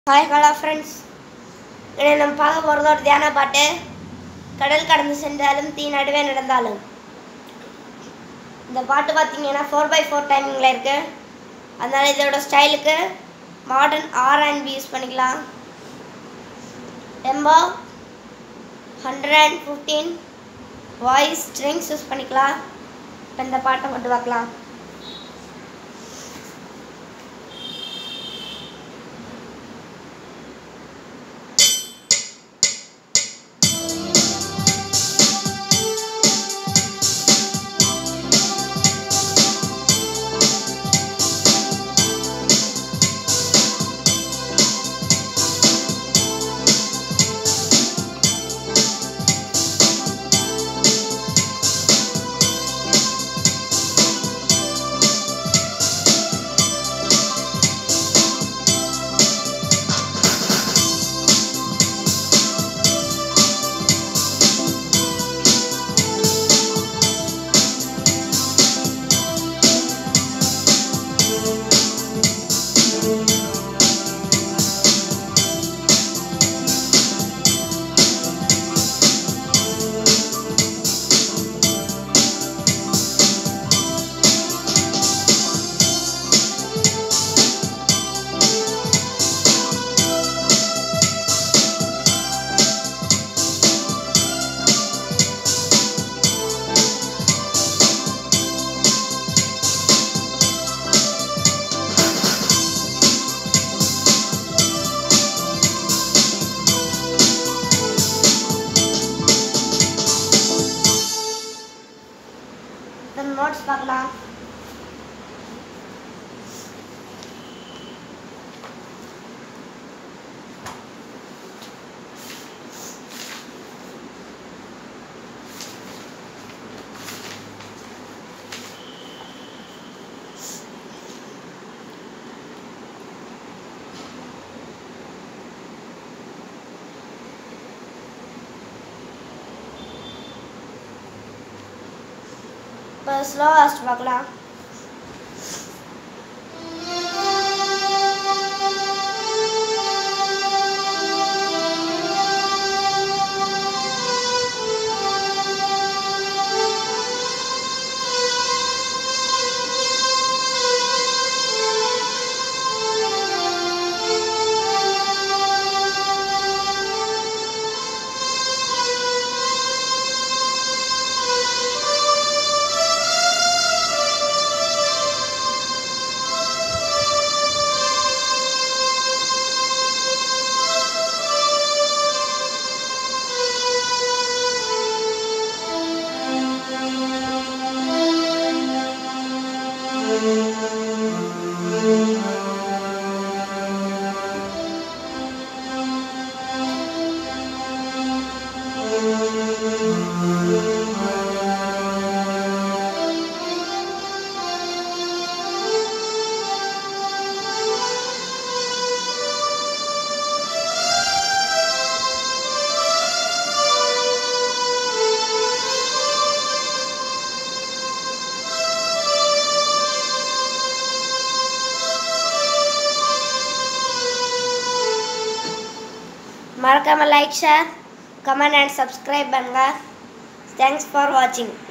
hi hello friends இதை நம்ம பார்க்க போகிறது ஒரு தியான பாட்டு கடல் கடந்து சென்றாலும் தீ நடுவே நடந்தாலும் இந்த பாட்டு பார்த்தீங்கன்னா ஃபோர் பை ஃபோர் டைமிங்கில் இருக்குது அதனால் இதோட ஸ்டைலுக்கு modern R and B use பண்ணிக்கலாம் tempo hundred and fifteen voice strings use பண்ணிக்கலாம் இப்போ இந்த பாட்டை மட்டும் பார்க்கலாம் இந்த நோட்ஸ் பார்க்கலாம் இப்போ ஸ்லோவாஸ்ட் பார்க்கலாம் மறக்காமல் like share comment and subscribe பண்ணுங்கள் தேங்க்ஸ் ஃபார் வாட்சிங்